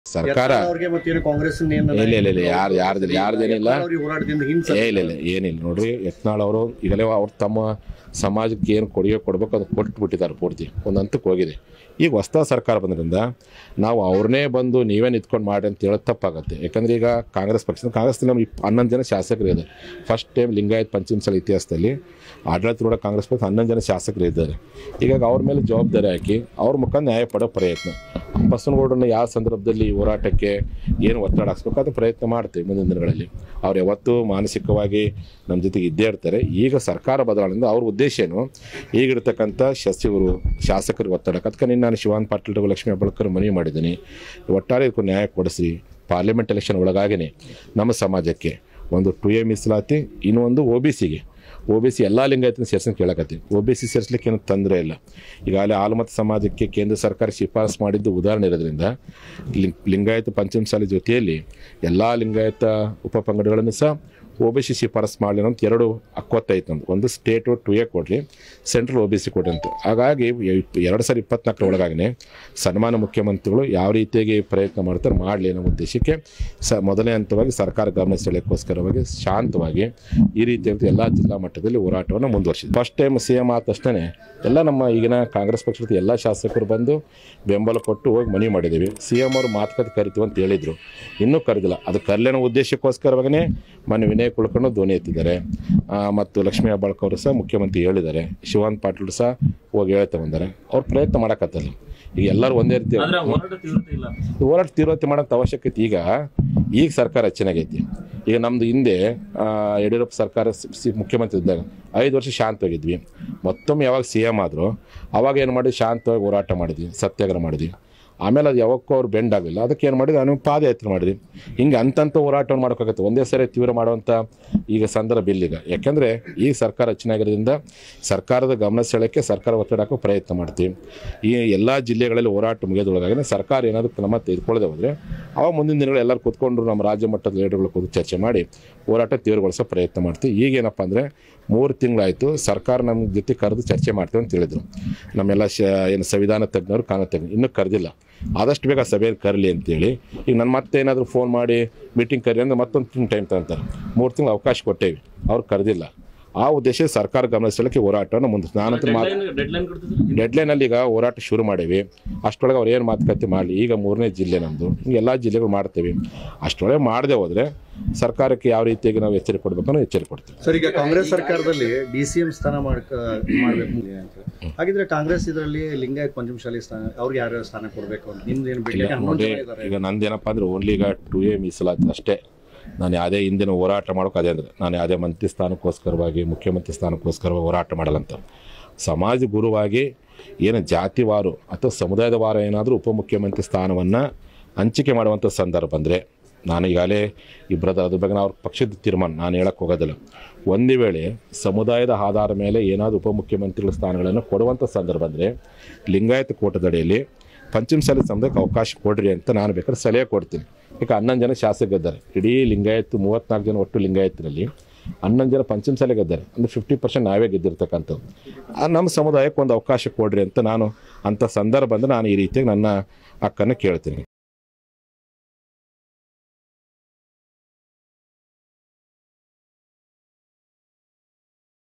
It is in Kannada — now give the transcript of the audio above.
ಸರ್ಕಾರ ಅವ್ರಿಗೆ ಮತ್ತೇನು ಕಾಂಗ್ರೆಸ್ ಇಲ್ಲ ಇಲ್ಲ ಇಲ್ಲ ಯಾರು ಯಾರ್ದಿಲ್ಲ ಯಾರ್ದೇನಿಲ್ಲ ಅವ್ರಿಗೆ ಹೋರಾಟದಿಂದ ಹಿಂಸೆ ಏ ಇಲ್ಲ ಇಲ್ಲ ಏನಿಲ್ಲ ನೋಡ್ರಿ ಯತ್ನಾಳ್ ಅವರು ಈಗಲೇ ಅವ್ರು ತಮ್ಮ ಸಮಾಜಕ್ಕೆ ಏನು ಕೊಡುಗೆ ಕೊಡ್ಬೇಕು ಅದು ಕೊಟ್ಟು ಬಿಟ್ಟಿದ್ದಾರೆ ಪೂರ್ತಿ ಒಂದು ಹಂತಕ್ಕೆ ಹೋಗಿದೆ ಈಗ ಹೊಸ್ತಾ ಸರ್ಕಾರ ಬಂದ್ರಿಂದ ನಾವು ಅವ್ರನ್ನೇ ಬಂದು ನೀವೇ ನಿಂತ್ಕೊಂಡು ಮಾಡಿ ಅಂತ ಹೇಳೋದು ತಪ್ಪಾಗುತ್ತೆ ಯಾಕಂದ್ರೆ ಈಗ ಕಾಂಗ್ರೆಸ್ ಪಕ್ಷ ಕಾಂಗ್ರೆಸ್ನಲ್ಲಿ ನಮ್ಮ ಇಪ್ ಹನ್ನೊಂದು ಜನ ಶಾಸಕರು ಇದೆ ಫಸ್ಟ್ ಟೈಮ್ ಲಿಂಗಾಯತ್ ಪಂಚಮಸಾಲ ಇತಿಹಾಸದಲ್ಲಿ ಆಡಳಿತಾರೂಢ ಕಾಂಗ್ರೆಸ್ ಪಕ್ಷ ಹನ್ನೊಂದು ಜನ ಶಾಸಕರು ಇದ್ದಾರೆ ಹೀಗಾಗಿ ಅವ್ರ ಮೇಲೆ ಜವಾಬ್ದಾರಿ ಹಾಕಿ ಅವ್ರ ಮುಖಾಂತರ ನ್ಯಾಯ ಪಡೋ ಪ್ರಯತ್ನ ಬಸವನಗೌಡರನ್ನ ಯಾವ ಸಂದರ್ಭದಲ್ಲಿ ಈ ಹೋರಾಟಕ್ಕೆ ಏನು ಒತ್ತಡ ಹಾಕ್ಸ್ಬೇಕು ಅದು ಪ್ರಯತ್ನ ಮಾಡ್ತೀವಿ ಮುಂದಿನ ದಿನಗಳಲ್ಲಿ ಅವ್ರು ಯಾವತ್ತೂ ಮಾನಸಿಕವಾಗಿ ನಮ್ಮ ಜೊತೆಗೆ ಇದ್ದೇ ಇರ್ತಾರೆ ಈಗ ಸರ್ಕಾರ ಬದಲಾವಣೆಯಿಂದ ಅವ್ರ ಉದ್ದೇಶ ಏನು ಈಗಿರ್ತಕ್ಕಂಥ ಸಚಿವರು ಶಾಸಕರಿಗೆ ಒತ್ತಡ ಅದಕ್ಕೆ ನಿನ್ನ ನಾನು ಶಿವಾನ್ ಪಾಟೀಲ್ ಲಕ್ಷ್ಮೀ ಹೆಬ್ಬಾಳ್ಕರ್ ಮನವಿ ಮಾಡಿದ್ದೀನಿ ಒಟ್ಟಾರೆ ಇದಕ್ಕೂ ನ್ಯಾಯ ಕೊಡಿಸಿ ಪಾರ್ಲಿಮೆಂಟ್ ಎಲೆಕ್ಷನ್ ಒಳಗಾಗಿನೇ ನಮ್ಮ ಸಮಾಜಕ್ಕೆ ಒಂದು ಟು ಎ ಮೀಸಲಾತಿ ಇನ್ನೊಂದು ಒ ಬಿ ಸಿಗೆ ಒ ಬಿ ಸಿ ಎಲ್ಲ ಲಿಂಗಾಯತನ ಸೇರ್ಸಂತ ಕೇಳಕತ್ತೀವಿ ಒ ಬಿ ಸಿ ಸೇರಿಸ್ಲಿಕ್ಕೆ ಏನು ತೊಂದರೆ ಇಲ್ಲ ಈಗಾಗಲೇ ಆಲ್ಮತ ಸಮಾಜಕ್ಕೆ ಕೇಂದ್ರ ಸರ್ಕಾರ ಶಿಫಾರಸು ಮಾಡಿದ್ದು ಉದಾಹರಣೆ ಇರೋದ್ರಿಂದ ಲಿಂಗ್ ಲಿಂಗಾಯತ ಪಂಚಮಸಾಲಿ ಜೊತೆಯಲ್ಲಿ ಎಲ್ಲ ಲಿಂಗಾಯತ ಉಪಪಂಗಡಗಳನ್ನು ಸಹ ಒ ಬಿ ಸಿ ಶಿಫಾರಸು ಮಾಡಲಿ ಅಂತ ಎರಡು ಅಕ್ವತ್ತೈತೆ ನಮ್ದು ಒಂದು ಸ್ಟೇಟು ಟು ಎ ಕೊಡ್ರಿ ಸೆಂಟ್ರಲ್ ಒ ಬಿ ಸಿ ಕೊಡ್ರಿ ಅಂತ ಹಾಗಾಗಿ ಎರಡು ಸಾವಿರದ ಇಪ್ಪತ್ನಾಲ್ಕರ ಒಳಗಾಗಿನೇ ಸನ್ಮಾನ ಮುಖ್ಯಮಂತ್ರಿಗಳು ಯಾವ ರೀತಿಯಾಗಿ ಪ್ರಯತ್ನ ಮಾಡ್ತಾರೆ ಮಾಡಲಿ ಅನ್ನೋ ಉದ್ದೇಶಕ್ಕೆ ಸ ಮೊದಲನೇ ಹಂತವಾಗಿ ಸರ್ಕಾರ ಗಮನ ಸೆಳೆಯೋಕ್ಕೋಸ್ಕರವಾಗಿ ಶಾಂತವಾಗಿ ಈ ರೀತಿಯಾಗಿ ಎಲ್ಲ ಜಿಲ್ಲಾ ಮಟ್ಟದಲ್ಲಿ ಹೋರಾಟವನ್ನು ಮುಂದುವರಿಸಿದೆ ಫಸ್ಟ್ ಟೈಮ್ ಸಿ ಎಂ ಆದ ತಕ್ಷಣ ಎಲ್ಲ ನಮ್ಮ ಈಗಿನ ಕಾಂಗ್ರೆಸ್ ಪಕ್ಷದ ಎಲ್ಲ ಶಾಸಕರು ಬಂದು ಬೆಂಬಲ ಕೊಟ್ಟು ಹೋಗಿ ಮನವಿ ಮಾಡಿದ್ದೀವಿ ಸಿ ಎಂ ಅವರು ಮಾತುಕತೆ ಕರಿತೀವಿ ಅಂತ ಹೇಳಿದರು ಇನ್ನೂ ಕರೆದಿಲ್ಲ ಅದು ಕರ್ಲೇನೋ ಉದ್ದೇಶಕ್ಕೋಸ್ಕರವಾಗೇ ಮೊನ್ನೆ ವಿನಯ್ ಕುಳ್ಕೊಂಡು ಧ್ವನಿ ಎತ್ತಿದ್ದಾರೆ ಆ, ಮತ್ತು ಲಕ್ಷ್ಮೀ ಹೆಬ್ಬಾಳ್ಕ ಅವರು ಸಹ ಮುಖ್ಯಮಂತ್ರಿ ಹೇಳಿದ್ದಾರೆ ಶಿವಾನಂದ ಪಾಟೀಲ್ ಸಹ ಹೋಗಿ ಹೇಳ್ತಾ ಬಂದ್ದಾರೆ ಅವ್ರು ಪ್ರಯತ್ನ ಮಾಡಕತ್ತಲ್ಲ ಈಗ ಎಲ್ಲರೂ ಒಂದೇ ರೀತಿ ಆದ್ರೆ ಹೋರಾಟ ತೀವ್ರತೆ ಇಲ್ಲ ಹೋರಾಟ ತೀವ್ರತೆ ಮಾಡೋಂಥ ಅವಶ್ಯಕತೆ ಈಗ ಈಗ ಸರ್ಕಾರ ಚೆನ್ನಾಗೈತಿ ಈಗ ನಮ್ಮದು ಹಿಂದೆ ಆ, ಯಡಿಯೂರಪ್ಪ ಸರ್ಕಾರ ಸಿ- ಸಿ- ಮುಖ್ಯಮಂತ್ರಿ ಇದ್ದಾಗ ಐದು ವರ್ಷ ಶಾಂತವಾಗಿದ್ವಿ ಮತ್ತೊಮ್ಮೆ ಯಾವಾಗ ಸಿ ಎಮ್ ಆದರು ಅವಾಗ ಏನು ಮಾಡಿದ್ವಿ ಶಾಂತವಾಗಿ ಹೋರಾಟ ಮಾಡಿದ್ವಿ ಸತ್ಯಾಗ್ರಹ ಮಾಡಿದ್ವಿ ಆಮೇಲೆ ಅದು ಯಾವಕ್ಕೂ ಅವ್ರು ಬೆಂಡ್ ಆಗಲಿಲ್ಲ ಅದಕ್ಕೆ ಏನು ಮಾಡಿದ್ವಿ ನಾವು ಪಾದಯಾತ್ರೆ ಮಾಡಿದ್ವಿ ಹಿಂಗೆ ಅಂತಂತ ಹೋರಾಟವನ್ನು ಮಾಡೋಕ್ಕಾಗತ್ತೆ ಒಂದೇ ಸರಿ ತೀವ್ರ ಮಾಡುವಂಥ ಈಗ ಸಂದರ್ಭ ಇಲ್ಲಿಗ ಯಾಕೆಂದರೆ ಈ ಸರ್ಕಾರ ರಚನೆಯಾಗಿರೋದ್ರಿಂದ ಸರ್ಕಾರದ ಗಮನ ಸೆಳೆಯೋಕ್ಕೆ ಸರ್ಕಾರ ಒತ್ತಡ ಹಾಕೋ ಪ್ರಯತ್ನ ಮಾಡ್ತೀವಿ ಈ ಎಲ್ಲ ಜಿಲ್ಲೆಗಳಲ್ಲಿ ಹೋರಾಟ ಮುಗಿಯೋದ್ರೊಳಗಾಗಿ ಸರ್ಕಾರ ಏನಾದರೂ ಕ್ರಮ ತೆಗೆದುಕೊಳ್ಳದೆ ಹೋದರೆ ಅವಾಗ ಮುಂದಿನ ದಿನಗಳು ಎಲ್ಲರೂ ಕೂತ್ಕೊಂಡು ನಮ್ಮ ರಾಜ್ಯ ಮಟ್ಟದ ಲೀಡರ್ಗಳು ಕೂತು ಚರ್ಚೆ ಮಾಡಿ ಹೋರಾಟ ತೀವ್ರಗೊಳಿಸೋ ಪ್ರಯತ್ನ ಮಾಡ್ತೀವಿ ಈಗೇನಪ್ಪ ಅಂದರೆ ಮೂರು ತಿಂಗಳಾಯಿತು ಸರ್ಕಾರ ನಮ್ಮ ಜೊತೆ ಕರೆದು ಚರ್ಚೆ ಮಾಡ್ತೀವಿ ಅಂತ ಹೇಳಿದರು ನಮ್ಮೆಲ್ಲ ಶ ಏನು ಸಂವಿಧಾನ ತಜ್ಞರು ಕಾನೂನು ತಜ್ಞರು ಇನ್ನೂ ಕರೆದಿಲ್ಲ ಆದಷ್ಟು ಬೇಗ ಸಭೆಯಲ್ಲಿ ಕರಲಿ ಅಂತೇಳಿ ಈಗ ನಾನು ಮತ್ತೆ ಏನಾದರೂ ಫೋನ್ ಮಾಡಿ ಮೀಟಿಂಗ್ ಕರಿ ಅಂದ್ರೆ ಮತ್ತೊಂದು ತಿಂಗಳು ಟೈಮ್ ತಗೊಂತಾರೆ ಮೂರು ತಿಂಗಳು ಅವಕಾಶ ಕೊಟ್ಟೇವಿ ಅವ್ರು ಕರೆದಿಲ್ಲ ಆ ಉದ್ದೇಶ ಸರ್ಕಾರ ಗಮನಿಸಲಿಕ್ಕೆ ಹೋರಾಟವನ್ನು ಮುಂದೆ ನಾನಂತೂ ಮಾತು ಡೆಡ್ಲೈನ್ ಡೆಡ್ಲೈನ್ ಕೊಡ್ತಿದ್ರು ಡೆಡ್ಲೈನಲ್ಲಿ ಈಗ ಹೋರಾಟ ಶುರು ಮಾಡೀವಿ ಅಷ್ಟರೊಳಗೆ ಅವ್ರು ಏನು ಮಾತುಕತೆ ಮಾಡಲಿ ಈಗ ಮೂರನೇ ಜಿಲ್ಲೆ ನಮ್ಮದು ಎಲ್ಲ ಜಿಲ್ಲೆಗಳು ಮಾಡ್ತೀವಿ ಅಷ್ಟರೊಳಗೆ ಮಾಡದೆ ಹೋದರೆ ಸರ್ಕಾರಕ್ಕೆ ಯಾವ ರೀತಿಯಾಗಿ ನಾವು ಎಚ್ಚರಿಕೆ ಕೊಡಬೇಕು ಅನ್ನೋ ಎಚ್ಚರಿಕೆ ಕೊಡ್ತೀವಿ ಸರ್ ಈಗ ಕಾಂಗ್ರೆಸ್ ಸರ್ಕಾರದಲ್ಲಿ ಡಿ ಸಿ ಎಂ ಸ್ಥಾನ ಮಾಡ್ಕ ಮಾಡ್ಬೇಕು ಅಂತ ಹಾಗಿದ್ರೆ ಕಾಂಗ್ರೆಸ್ ಇದರಲ್ಲಿ ಲಿಂಗಾಯತ್ ಪಂಚಮಶಾಲಿ ಸ್ಥಾನ ಅವ್ರಿಗೆ ಯಾರ್ಯಾರು ಸ್ಥಾನ ಕೊಡಬೇಕು ಅಂತ ನಿಮ್ದು ಏನು ಇಲ್ಲ ಬಿಡ್ಲಿಕ್ಕೆ ನೋಡಿ ಹನ್ನೊಂದು ಜನ ಇದ್ದಾರೆ ಈಗ ನಂದೇನಪ್ಪ ಅಂದ್ರೆ ಓನ್ಲಿ ಈಗ ಟು ಎ ಮೀಸಲಾತಿ ಅಷ್ಟೇ ನಾನು ಯಾವುದೇ ಹಿಂದಿನ ಹೋರಾಟ ಮಾಡೋಕೆ ಅದೇ ಅಂದರೆ ನಾನು ಯಾವುದೇ ಮಂತ್ರಿ ಸ್ಥಾನಕ್ಕೋಸ್ಕರವಾಗಿ ಮುಖ್ಯಮಂತ್ರಿ ಸ್ಥಾನಕ್ಕೋಸ್ಕರವಾಗಿ ಹೋರಾಟ ಮಾಡಲ್ಲಂತ ಸಮಾಜ ಗುರುವಾಗಿ ಏನು ಜಾತಿವಾರು ಅಥವಾ ಸಮುದಾಯದ ವಾರ ಏನಾದರೂ ಉಪಮುಖ್ಯಮಂತ್ರಿ ಸ್ಥಾನವನ್ನು ಹಂಚಿಕೆ ಮಾಡುವಂಥ ಸಂದರ್ಭ ಬಂದರೆ ನಾನು ಈಗಾಗಲೇ ಇಬ್ಬರದ ಅದ್ರ ಬಗ್ಗೆ ನಾವು ಅವ್ರ ಪಕ್ಷದ ತೀರ್ಮಾನ ನಾನು ಹೇಳಕ್ಕೆ ಹೋಗೋದಿಲ್ಲ ಒಂದು ವೇಳೆ ಸಮುದಾಯದ ಆಧಾರ ಮೇಲೆ ಏನಾದರೂ ಉಪಮುಖ್ಯಮಂತ್ರಿಗಳ ಸ್ಥಾನಗಳನ್ನು ಕೊಡುವಂಥ ಸಂದರ್ಭ ಅಂದರೆ ಲಿಂಗಾಯತ ಕೋಟದಡಿಯಲ್ಲಿ ಪಂಚಮಸಾಲಿ ಸಮುದಾಯಕ್ಕೆ ಅವಕಾಶ ಕೊಡ್ರಿ ಅಂತ ನಾನು ಬೇಕಾದ್ರೆ ಸಲಹೆ ಕೊಡ್ತೀನಿ ಈಗ ಹನ್ನೊಂದು ಜನ ಶಾಸಕರಿದ್ದಾರೆ ಇಡೀ ಲಿಂಗಾಯತ್ ಮೂವತ್ತ್ನಾಲ್ಕು ಜನ ಒಟ್ಟು ಲಿಂಗಾಯತರಲ್ಲಿ ಹನ್ನೊಂದು ಜನ ಪಂಚಮಸಾಲಿ ಗೆದ್ದಾರೆ ಅಂದರೆ ಫಿಫ್ಟಿ ಪರ್ಸೆಂಟ್ ನಾವೇ ಗೆದ್ದಿರ್ತಕ್ಕಂಥದ್ದು ಆ ನಮ್ಮ ಸಮುದಾಯಕ್ಕೆ ಒಂದು ಅವಕಾಶ ಕೊಡ್ರಿ ಅಂತ ನಾನು ಅಂಥ ಸಂದರ್ಭ ಅಂದರೆ ನಾನು ಈ ರೀತಿಯಾಗಿ ನನ್ನ ಹಕ್ಕನ್ನು ಕೇಳ್ತೀನಿ